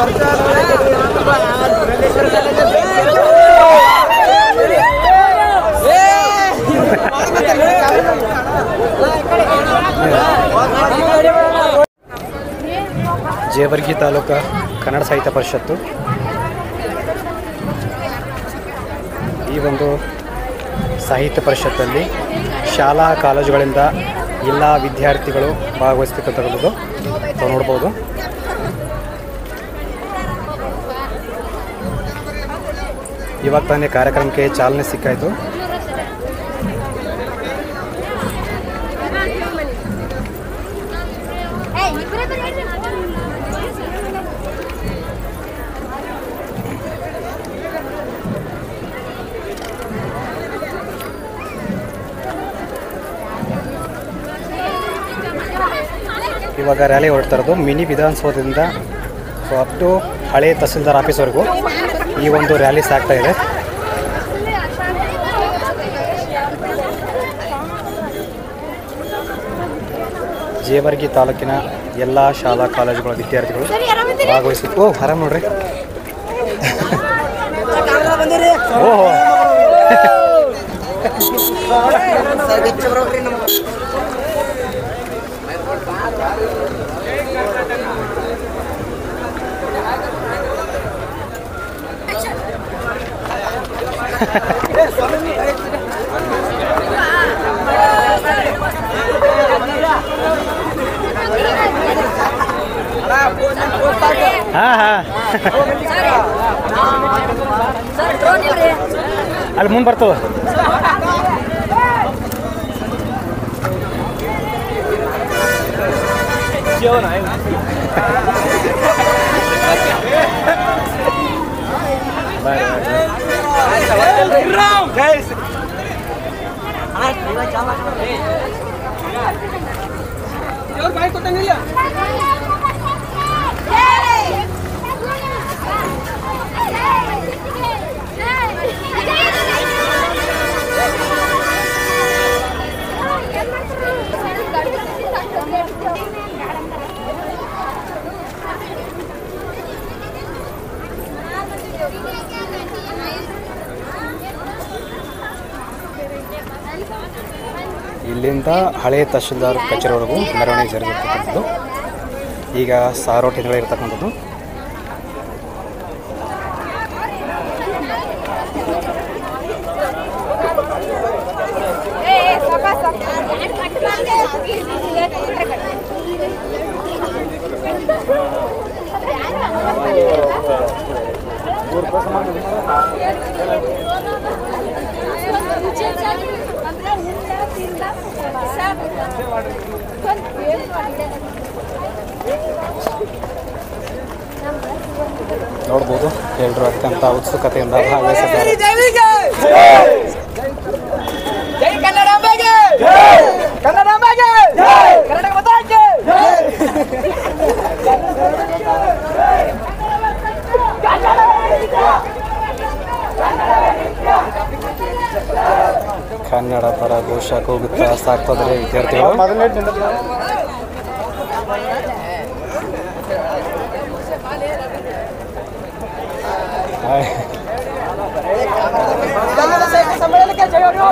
ಜೇವರ್ಗಿ ತಾಲೂಕು ಕನ್ನಡ ಸಾಹಿತ್ಯ ಪರಿಷತ್ತು ಈ ಒಂದು ಸಾಹಿತ್ಯ ಪರಿಷತ್ತಲ್ಲಿ ಶಾಲಾ ಕಾಲೇಜುಗಳಿಂದ ಎಲ್ಲ ವಿದ್ಯಾರ್ಥಿಗಳು ಭಾಗವಹಿಸ್ತಕ್ಕಂಥದ್ದು ತಾವು ನೋಡ್ಬೋದು ಇವಾಗ ತಾನೇ ಕಾರ್ಯಕ್ರಮಕ್ಕೆ ಚಾಲನೆ ಸಿಕ್ಕಾಯಿತು ಇವಾಗ ರ್ಯಾಲಿ ಹೊರಡ್ತಾ ಇರೋದು ಮಿನಿ ವಿಧಾನಸೌಧದಿಂದ ಸೊ ಅಪ್ ಟು ಹಳೆ ತಹಸೀಲ್ದಾರ್ ಆಫೀಸ್ವರೆಗೂ ಈ ಒಂದು ರ್ಯಾಲಿ ಸಾಗ್ತಾ ಇದೆ ಜೇವರ್ಗಿ ತಾಲೂಕಿನ ಎಲ್ಲ ಶಾಲಾ ಕಾಲೇಜುಗಳ ವಿದ್ಯಾರ್ಥಿಗಳು ಭಾಗವಹಿಸಿ ಓ ಆರಾಮ್ ನೋಡ್ರಿ ಓಹೋ ಹಾಂ ಹಾಂ ಅಲ್ಲಿ ಮುಂದೆ ಬರ್ತದ ಇಲ್ಲಿಂದ ಹಳೆ ತಹಶೀಲ್ದಾರ್ ಕಚೇರಿವರೆಗೂ ಮೆರವಣಿಗೆ ಜರುಗಿರ್ತಕ್ಕಂಥದ್ದು ಈಗ ಸಾರೋಟಿಗಳಿರ್ತಕ್ಕಂಥದ್ದು ನೋಡ್ಬೋದು ಎಲ್ಲರೂ ಅತ್ಯಂತ ಉತ್ಸುಕತೆಯಿಂದ ಭಾಗವಹಿಸಿದ್ದಾರೆ ಜೈ ಕನ್ನಡಾಂಬೆಗೆ ಕನ್ನಡಾಂಬೆಗೆ ಕನ್ನಡ ಮತಾಕ್ಕೆ ಕನ್ನಡ ಪರ ಘೋಷ ಕೂಗುತ್ತಾ ಸಾಕ್ತದ್ರೆ ವಿದ್ಯಾರ್ಥಿಗಳು ಹಾಯ್. ಕನ್ನಡ ಸಾಹಿತ್ಯ ಸಮ್ಮೇಳನಕ್ಕೆ ಜಯರು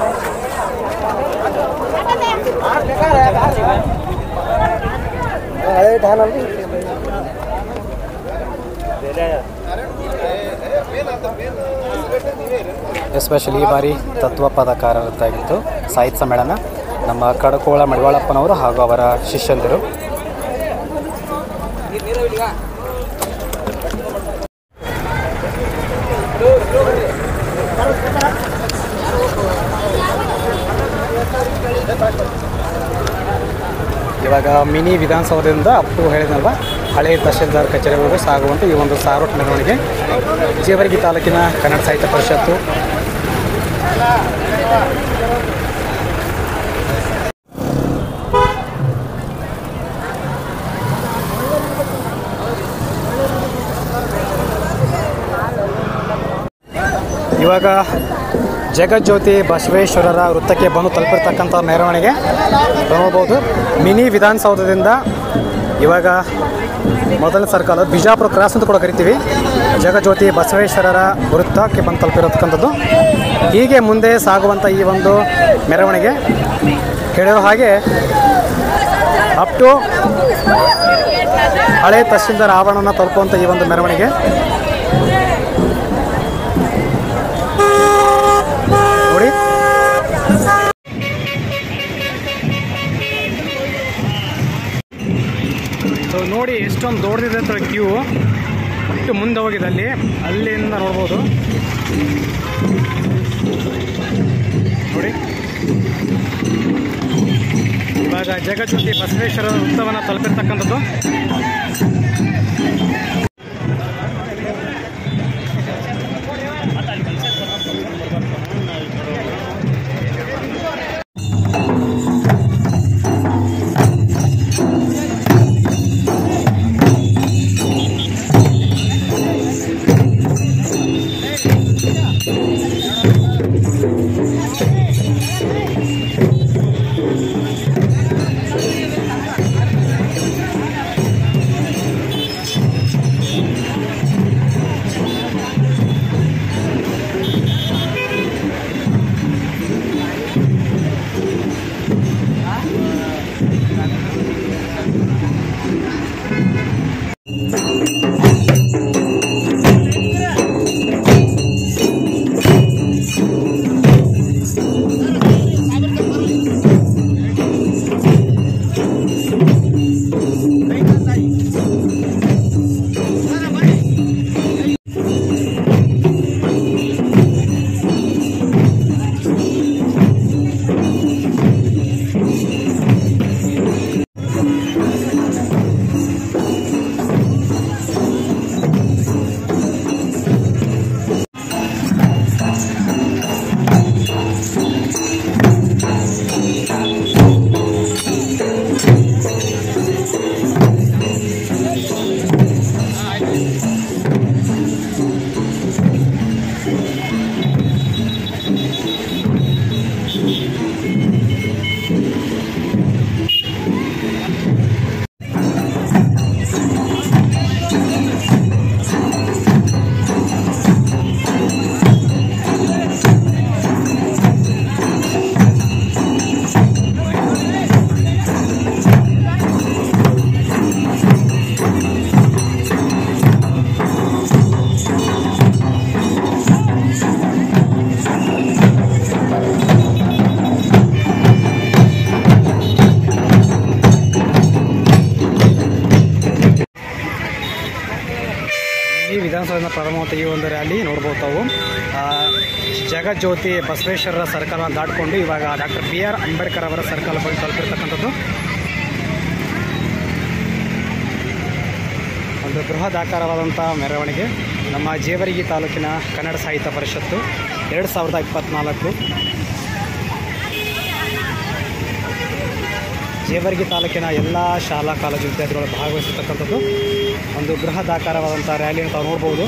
ಎಸ್ಪೆಷಲಿ ಈ ಬಾರಿ ತತ್ವ ಪದಕಾರರದ್ದಾಗಿತ್ತು ಸಾಹಿತ್ಯ ಸಮ್ಮೇಳನ ನಮ್ಮ ಕಡಕೋಳ ಮಡಿವಾಳಪ್ಪನವರು ಹಾಗೂ ಅವರ ಶಿಷ್ಯಂದಿರು ಇವಾಗ ಮಿನಿ ವಿಧಾನಸೌಧದಿಂದ ಅಪ್ ಟು ಹೇಳಿದ್ನಲ್ವ ಹಳೆ ತಹಶೀಲ್ದಾರ್ ಕಚೇರಿವರೆಗೂ ಸಾಗುವಂಥ ಈ ಒಂದು ಸಾರೋಟ್ ಮೆರವಣಿಗೆ ಜೇವರ್ಗಿ ತಾಲೂಕಿನ ಕನ್ನಡ ಸಾಹಿತ್ಯ ಪರಿಷತ್ತು ಇವಾಗ ಜಗಜ್ಯೋತಿ ಬಸವೇಶ್ವರರ ವೃತ್ತಕ್ಕೆ ಬಂದು ತಲುಪಿರ್ತಕ್ಕಂಥ ಮೆರವಣಿಗೆ ನೋಡ್ಬೋದು ಮಿನಿ ವಿಧಾನಸೌಧದಿಂದ ಇವಾಗ ಮೊದಲ ಸರ್ಕಲ್ ಬಿಜಾಪುರ ಕ್ರಾಸ್ ಅಂತ ಕೂಡ ಕರಿತೀವಿ ಜಗಜ್ಯೋತಿ ಬಸವೇಶ್ವರರ ವೃತ್ತಕ್ಕೆ ಬಂದು ತಲುಪಿರತಕ್ಕಂಥದ್ದು ಹೀಗೆ ಮುಂದೆ ಸಾಗುವಂಥ ಈ ಒಂದು ಮೆರವಣಿಗೆ ಹೇಳಿರೋ ಹಾಗೆ ಅಪ್ ಟು ಹಳೆ ತಹಶೀಲ್ದಾರ್ ಆವರಣವನ್ನು ತಲುಪುವಂಥ ಈ ಒಂದು ಮೆರವಣಿಗೆ ನೋಡಿ ಸೊ ನೋಡಿ ಎಷ್ಟೊಂದು ದೊಡ್ಡದಿದೆ ಅಂತ ಕ್ಯೂ ಇಟ್ಟು ಮುಂದೆ ಹೋಗಿದೆ ಅಲ್ಲಿ ಅಲ್ಲಿಂದ ನೋಡ್ಬೋದು ನೋಡಿ ಇವಾಗ ಜಗಜ್ಯೋತಿ ಬಸವೇಶ್ವರ ವೃತ್ತವನ್ನು ತಲುಪಿರ್ತಕ್ಕಂಥದ್ದು ಈ ವಿಧಾನಸೌಧದಿಂದ ಪ್ರಾರಂಭವಾದ ಈ ಒಂದು ರ್ಯಾಲಿ ನೋಡ್ಬೋದು ತಾವು ಆ, ಜಗಜ್ಯೋತಿ ಬಸವೇಶ್ವರರ ಸರ್ಕಲ್ನ ದಾಟಿಕೊಂಡು ಇವಾಗ ಡಾಕ್ಟರ್ ಬಿ ಆರ್ ಅಂಬೇಡ್ಕರ್ ಅವರ ಸರ್ಕಲ್ ಬಂದು ತಲುಪಿರ್ತಕ್ಕಂಥದ್ದು ಒಂದು ಬೃಹದಾಕಾರವಾದಂಥ ಮೆರವಣಿಗೆ ನಮ್ಮ ಜೇವರ್ಗಿ ತಾಲೂಕಿನ ಕನ್ನಡ ಸಾಹಿತ್ಯ ಪರಿಷತ್ತು ಎರಡು ಸಾವಿರದ ಇಪ್ಪತ್ತ್ನಾಲ್ಕು ಜೇವರ್ಗಿ ತಾಲೂಕಿನ ಎಲ್ಲ ಶಾಲಾ ಕಾಲೇಜು ವಿದ್ಯಾರ್ಥಿಗಳು ಭಾಗವಹಿಸಿರ್ತಕ್ಕಂಥದ್ದು ಒಂದು ಬೃಹದಾಕಾರವಾದಂಥ ರ್ಯಾಲಿಯನ್ನು ತಾವು ನೋಡ್ಬೋದು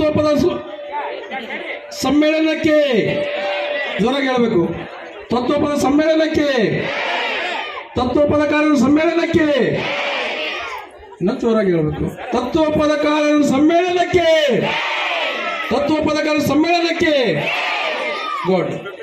ತತ್ವಪದ ಸ- ಸಮ್ಮೇಳನಕ್ಕೆ ಜೋರಾಗಿ ಹೇಳಬೇಕು ತತ್ವಪದ ಸಮ್ಮೇಳನಕ್ಕೆ ತತ್ವಪದಕಾರರ ಸಮ್ಮೇಳನಕ್ಕೆ ಇನ್ನೂ ಜೋರಾಗಿ ಹೇಳಬೇಕು ತತ್ವಪದಕಾರರ ಸಮ್ಮೇಳನಕ್ಕೆ ತತ್ವಪದಕಾರರ ಸಮ್ಮೇಳನಕ್ಕೆ ಗೋಡ್